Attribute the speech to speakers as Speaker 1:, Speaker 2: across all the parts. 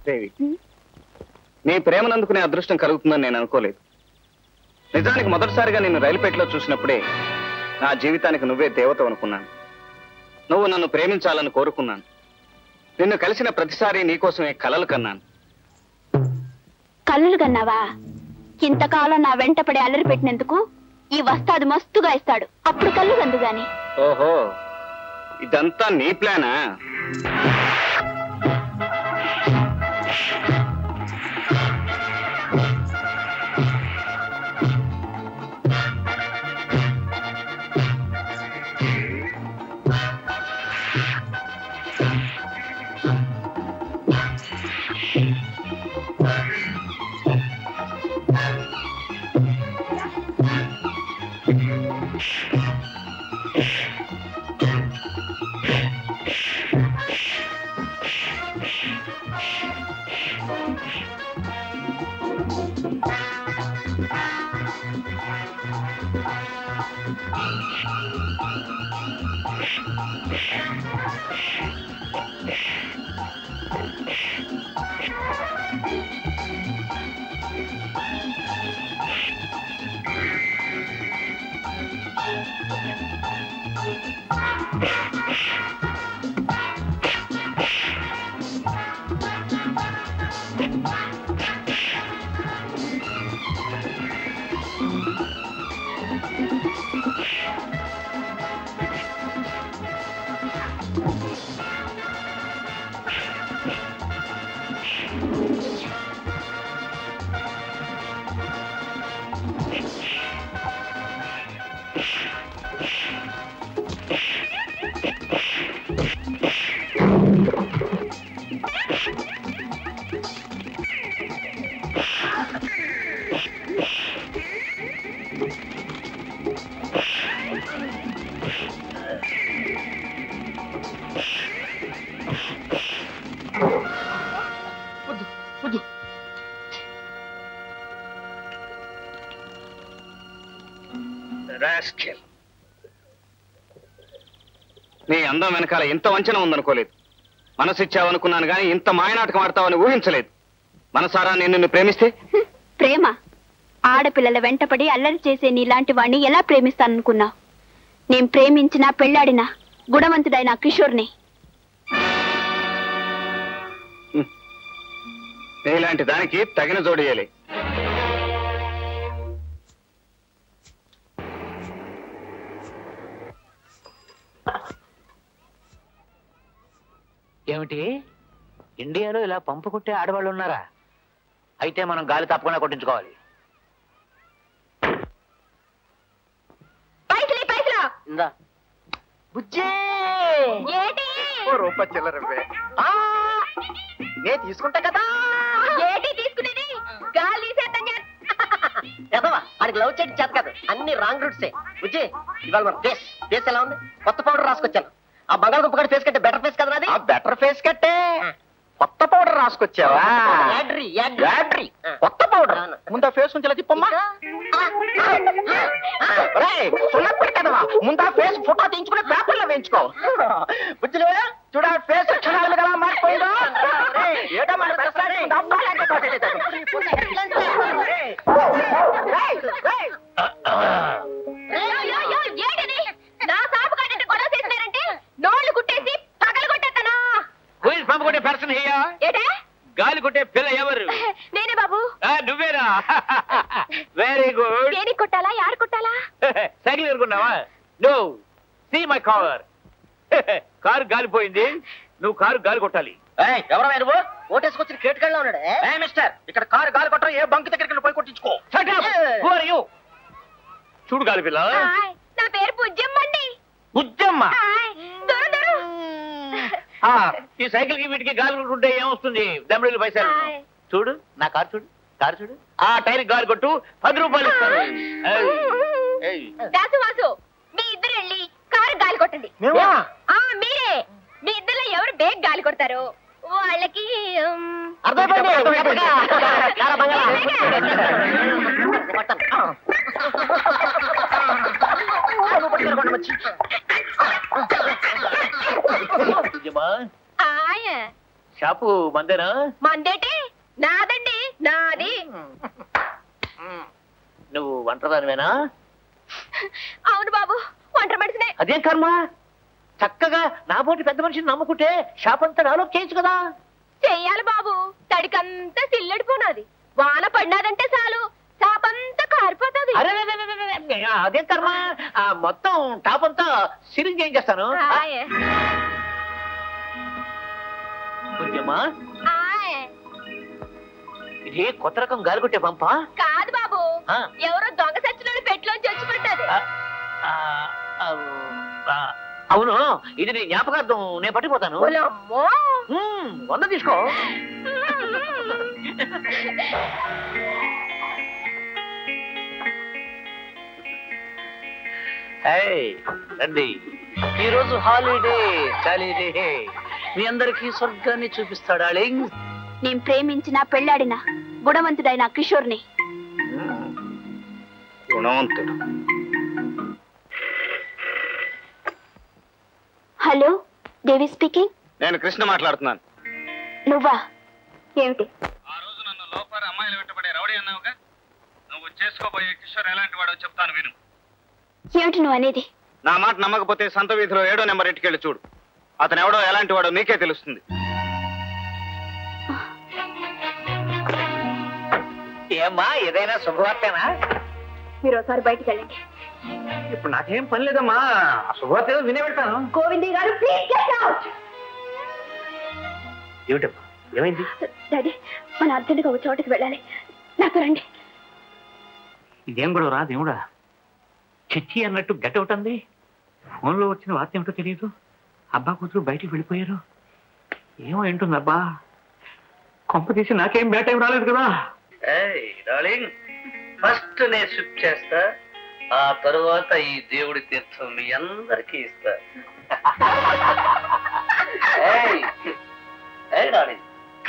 Speaker 1: దేవి నీ ప్రేమనందుకునే అదృష్టం కలుగుతుందని నేను అనుకోలేదు నిజానికి మొదటిసారిగా నిన్ను రైలుపేటలో చూసినప్పుడే నా జీవితానికి నువ్వే దేవత అనుకున్నాను నువ్వు నన్ను ప్రేమించాలని కోరుకున్నాను నిన్ను కలిసిన ప్రతిసారి నీకోసమే కలలు కన్నాను
Speaker 2: కళ్ళులు కన్నావా ఇంతకాలం నా వెంట పడి అల్లరి పెట్టినందుకు ఈ వస్తాదు మస్తుగా ఇస్తాడు అప్పుడు కళ్ళు కందు గాని
Speaker 1: ఓహో ఇదంతా నీ ప్లానా Rascal. నీ అందం వెనకాల ఇంత వంచన ఉందనుకోలేదు మనసు ఇచ్చావనుకున్నాను కానీ ఇంత మాయనాటకం ఆడతావని ఊహించలేదు మనసారా నేను నిన్ను ప్రేమిస్తే
Speaker 2: హ్మ్, ప్రేమ ఆడపిల్లల వెంటపడి అల్లరి చేసే నీలాంటి వాణ్ణి ఎలా ప్రేమిస్తాననుకున్నావు నేను ప్రేమించిన పెళ్ళాడిన గుణవంతుడైన కిషోర్ని
Speaker 1: నీలాంటి దానికి తగిన జోడియాలి
Speaker 3: ఏమిటి ఇండియాలో ఇలా పంపు కొట్టే ఆడవాళ్ళు ఉన్నారా అయితే మనం గాలి తప్పకుండా కొట్టించుకోవాలి
Speaker 2: పైసలే పైసలా
Speaker 3: ఇందా బుజ్జే
Speaker 2: ఏటి
Speaker 4: ఓ రూపాయి చిల్లరవ్వే నే తీసుకుంటా కదా
Speaker 2: ఏటి తీసుకునేది గాలి తీసేద్దాం చేస్తా.
Speaker 4: ఎదవా ఆడికి లవ్ చేయడం చేత కాదు అన్ని రాంగ్ రూట్సే బుజ్జి ఇవాళ మన ఫేస్ ఫేస్ ఎలా ఉంది కొత్త పౌడర్ రాసుకొచ్చాను ఆ బంగాళదుంప కట్టి ఫేస్ కట్టే బెటర్ ఫేస్ కదా నాది?
Speaker 1: ఆ బెటర్ ఫేస్ కట్టే కొత్త పౌడర్ రాసుకొచ్చావా
Speaker 4: యాడ్రీ, యాడ్రీ.
Speaker 1: యాడ్రీ. కొత్త పౌడర్
Speaker 4: అవును.
Speaker 1: ముందు ఆ ఫేస్ నుంచి తిప్పమ్మా రేయ్, సున్నప్పటి కదవా ముందు ఆ ఫేస్ ఫోటో తీయించుకుని పేపర్లో వేయించుకో బుజ్జిలు చూడ ఫేస్ క్షణాలు కదా మారిపోయిందో ఏదో మన పెరసలాడే ఉంది, అబ్బాయిలంటే కొట్టలేదు. రేయ్, రేయ్, రేయ్.
Speaker 2: యో, యో, యో, ఏటిది? నా సాపు కాటంటే గొడవ చేసినారంటే నోళ్ళు కుట్టేసి పగలు కొట్టేస్తాను
Speaker 3: పంపు కొట్టే పర్సన్ హియా
Speaker 2: ఏటే
Speaker 3: గాలి కొట్టే పిల్ల ఎవరు
Speaker 2: నేనే బాబు
Speaker 3: ఆ, నువ్వేనా వెరీ గుడ్
Speaker 2: దేనికి కొట్టాలా యారు కొట్టాలా
Speaker 3: సైకిల్ ఎదుర్కొన్నావా no see my car car గాలిపోయింది నువ్వు కారు గాలి కొట్టాలి
Speaker 4: ఏయ్, ఎవరో నువ్వు ఓటేసుకొచ్చిన కేటుకళ్ళ ఉన్నాడు
Speaker 1: ఏ మిస్టర్ ఇక్కడ కారు గాలి కొట్టడం ఏ బంక్ దగ్గరికి వెళ్ళి పోయి కొట్టించుకో
Speaker 3: Shut up! Who are you? చూడు గాలి పిల్ల
Speaker 2: హాయ్, నా పేరు పుజ్జమ్మండి
Speaker 3: బుజ్జమ్మ
Speaker 2: హాయ్, దొర దొర
Speaker 3: ఆ, ఈ సైకిల్ కి వీటికి గాలి కొట్టుకుంటే ఏమొస్తుంది దమ్మిడిలు పైసలు
Speaker 2: హాయ్.
Speaker 3: చూడు నా కారు చూడు కారు చూడు ఆ టైర్ గాలి కొట్టు పది రూపాయలు ఇస్తాను ఏయ్, ఏయ్.
Speaker 2: దాసు వాసు మీ ఇద్దరు వెళ్ళి కారు గాలి కొట్టండి
Speaker 4: మేమా?
Speaker 2: ఆ మీరే మీ ఇద్దరు ఎవరు బేగ్ గాలి కొడతారు వాళ్ళకి ఉమ్,
Speaker 4: అర్థమైపోయింది
Speaker 1: అర్థమైపోయింది.
Speaker 4: కారా బంగాళా.
Speaker 3: బుజ్జమ్మ
Speaker 2: ఆయ్.
Speaker 3: షాపు మందేనా
Speaker 5: మందేటి నాదండి నాది
Speaker 3: నువ్వు వంటదానివేనా
Speaker 5: అవును బాబు ఒంటరి మనిషినే
Speaker 3: అదేం కర్మ చక్కగా నా పోటీ పెద్ద మనిషిని నమ్ముకుంటే షాప్ అంతా డెవలప్ చేయొచ్చు కదా
Speaker 5: చెయ్యాలి బాబు తడికంతా సిల్లడిపోనాది వాన పడినాదంటే చాలు చాపంతా కారిపోతుంది
Speaker 3: అరే రే, రే, రే, రే, రే, అదేం కర్మ ఆ, మొత్తం టాప్ అంతా సిరింగ్ ఏం చేస్తాను
Speaker 5: ఆయ్.
Speaker 3: కొంచెమా
Speaker 5: ఆయ్.
Speaker 3: ఇది కొత్త రకం గాలి కొట్టే పంప
Speaker 5: కాదు బాబు
Speaker 3: ఆ.
Speaker 5: ఎవరో దొంగ సచ్చినోడు పెట్టులోంచి వచ్చి పడ్డది
Speaker 3: అవును ఇది నీ జ్ఞాపకార్థం నేను పట్టిపోతాను
Speaker 5: ఓలమ్మో.
Speaker 3: మ్మ్, వంద తీసుకో ఏయ్, రండి ఈరోజు హాలిడే హాలిడే మీ అందరికి స్వర్గాన్ని చూపిస్తాడా డార్లింగ్
Speaker 2: నేను ప్రేమించిన పెళ్ళాడిన గుణవంతుడైన కిషోర్ని
Speaker 1: గుణవంతుడు
Speaker 2: హలో దేవి స్పీకింగ్
Speaker 1: నేను కృష్ణ మాట్లాడుతున్నాను
Speaker 2: నువ్వా ఏమిటి
Speaker 1: ఆ రోజు నన్ను లోపల అమ్మాయిలు వెంటబడే రౌడీ అన్నావుగా నువ్వు చేసుకోబోయే కిషోర్ ఎలాంటి వాడో చెప్తాను విను
Speaker 2: ఏమిటి నువ్వు అనేది
Speaker 1: నా మాట నమ్మకపోతే సంత వీధిలో ఏడో నెంబర్ ఇంటికెళ్ళి చూడు అతను ఎవడో ఎలాంటి వాడో నీకే తెలుస్తుంది
Speaker 3: ఏమ్మా ఏదైనా శుభవార్తేనా
Speaker 2: మీరు ఒకసారి బయటికి వెళ్ళండి
Speaker 3: ఇప్పుడు నాకేం పని లేదమ్మా శుభవార్త ఏదో వినే పెడతాను
Speaker 2: గోవింది గారు ప్లీజ్ గెట్ అవుట్
Speaker 3: ఏమిటమ్మా ఏమైంది
Speaker 2: డాడీ మన అర్జెంటుగా ఒక చోటుకి వెళ్ళాలి నాతో రండి
Speaker 3: ఇదేం కూడా రా దేవుడా చిచ్చి అన్నట్టు గట్ అవుట్ అంది ఫోన్లో వచ్చిన వార్త ఏమిటో తెలియదు అబ్బా కూతురు బయటికి వెళ్ళిపోయారు ఏమో ఏంటుంది అబ్బా కొంప తీసి నాకేం బ్యాట్ టైం రాలేదు కదా
Speaker 6: డార్లింగ్ ఫస్ట్ నేను షిఫ్ట్ చేస్తా ఆ తరువాత ఈ దేవుడి తీర్థం మీ అందరికీ ఇస్తా ఏయ్, ఏయ్ డార్లింగ్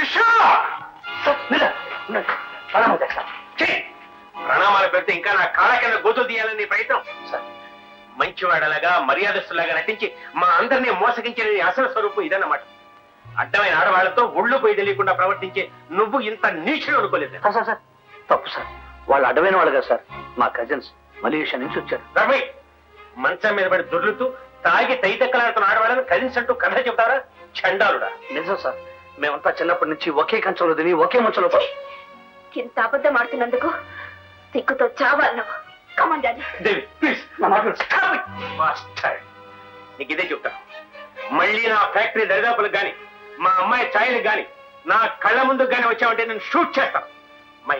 Speaker 3: ప్రణామం చేస్తా
Speaker 6: ప్రణామాలు పెడితే ఇంకా నా కాళ్ళ కింద గోతులు తీయాలని ప్రయత్నం మంచివాడలాగా మర్యాదస్తులాగా నటించి మా అందరినీ మోసగించిన నీ అసలు స్వరూపం ఇదన్నమాట అడ్డమైన ఆడవాళ్లతో ఒళ్ళు పోయి తెలియకుండా ప్రవర్తించే నువ్వు ఇంత నీచుడు అనుకోలేదు
Speaker 3: సార్ సార్ సార్ తప్పు సార్ వాళ్ళు అడ్డమైన వాళ్ళు కదా సార్ మా కజిన్స్ మలేషియా నుంచి వచ్చారు
Speaker 6: రవి మంచం మీద పడి దొర్లుతూ తాగి తైతక్కలాడుతున్న ఆడవాళ్ళని కలిసినట్టు కథ చెప్తారా చండాలుడా
Speaker 3: నిజం సార్ మేమంతా చిన్నప్పటి నుంచి ఒకే కంచంలో తిని ఒకే మంచంలో పడి
Speaker 2: ఇంత అబద్ధం ఆడుతున్నందుకు సిగ్గుతో చావాలి నువ్వు కమన్ డాడీ
Speaker 6: దేవి ప్లీజ్ నీకు ఇదే చెప్తా మళ్ళీ నా ఫ్యాక్టరీ దరిదాపులకు గాని మా అమ్మాయి ఛాయలకు గాని నా కళ్ళ ముందుకు గాని వచ్చావంటే నేను షూట్ చేస్తాను మై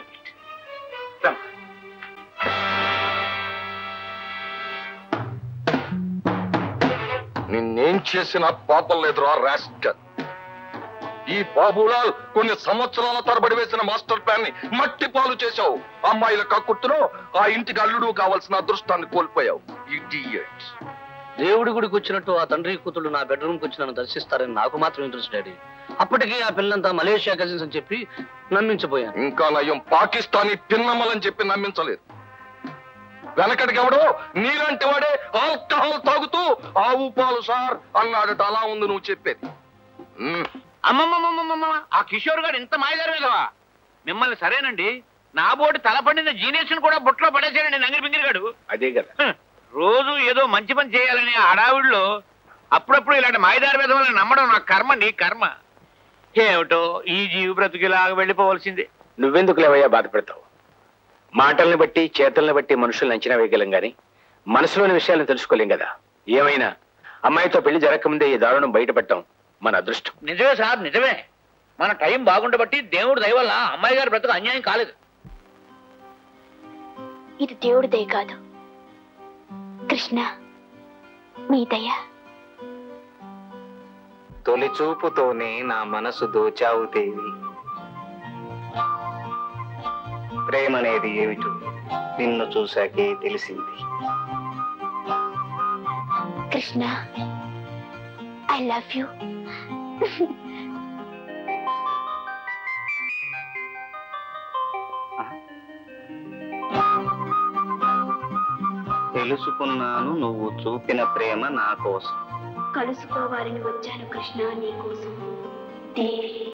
Speaker 7: నిన్నేం చేసిన పాపం లేదురా రాస్కల్ ఈ బాబులాల్ కొన్ని సంవత్సరాల తరబడి వేసిన మాస్టర్ ప్లాన్ ని మట్టి పాలు చేశావు అమ్మాయిల కక్కుర్తులో ఆ ఇంటికి అల్లుడు కావాల్సిన అదృష్టాన్ని కోల్పోయావు ఇడియట్
Speaker 6: దేవుడి గుడికి వచ్చినట్టు ఆ తండ్రి కూతుళ్ళు నా బెడ్రూమ్ కి వచ్చి నన్ను దర్శిస్తారని నాకు మాత్రం ఇంట్రెస్ట్ డాడీ అప్పటికి ఆ పిల్లంతా మలేషియా కజిన్స్ అని చెప్పి నమ్మించిపోయాను
Speaker 7: ఇంకా నయం పాకిస్తానీ పిన్నమ్మలని చెప్పి నమ్మించలేదు వెనకటికి ఎవడో నీలాంటి వాడే ఆల్కహాల్ తాగుతూ ఆవు పాలు సార్ అన్నాడట అలా ఉంది నువ్వు చెప్పేది ఉమ్.
Speaker 3: అమ్మమ్మమ్మమ్మమ్మ ఆ కిషోర్ గారు ఇంత మాయదారు కదవా మిమ్మల్ని సరేనండి నా బోటి తల పండిన జీనియస్ కూడా బుట్టలో పడేసాడండి నంగిరి పింగిరి గాడు
Speaker 1: అదే కదా
Speaker 3: హ, రోజు ఏదో మంచి పని చేయాలని హడావిడిలో అప్పుడప్పుడు ఇలాంటి మాయదారి విధవాళ్ళని నమ్మడం నా కర్మ నీ కర్మ ఏమిటో ఈ జీవి బ్రతుకులాగా వెళ్ళిపోవలసింది
Speaker 1: నువ్వెందుకు లేవయ్యా బాధపడతావు మాటల్ని బట్టి చేతల్ని బట్టి మనుషుల్ని అంచనా వేయగలం గాని మనసులోని విషయాలను తెలుసుకోలేం కదా ఏమైనా అమ్మాయితో పెళ్లి జరగకముందే ఈ దారుణం బయటపడటం మన అదృష్టం
Speaker 3: నిజమే సార్ నిజమే మన టైం బాగుండబట్టి దేవుడు దయ వల్ల అమ్మాయి గారి బ్రతుకు అన్యాయం కాలేదు
Speaker 2: ఇది దేవుడిదే కాదు కృష్ణ మీ దయ
Speaker 1: తొలి చూపుతోనే నా మనసు దోచావు దేవి ప్రేమ అనేది ఏమిటో నిన్ను చూశాకే తెలిసింది
Speaker 2: కృష్ణ ఐ లవ్ యూ
Speaker 1: తెలుసుకున్నాను నువ్వు చూపిన ప్రేమ నా కోసం
Speaker 2: కలుసుకోవాలని వచ్చాను కృష్ణ నీ కోసం
Speaker 8: టీ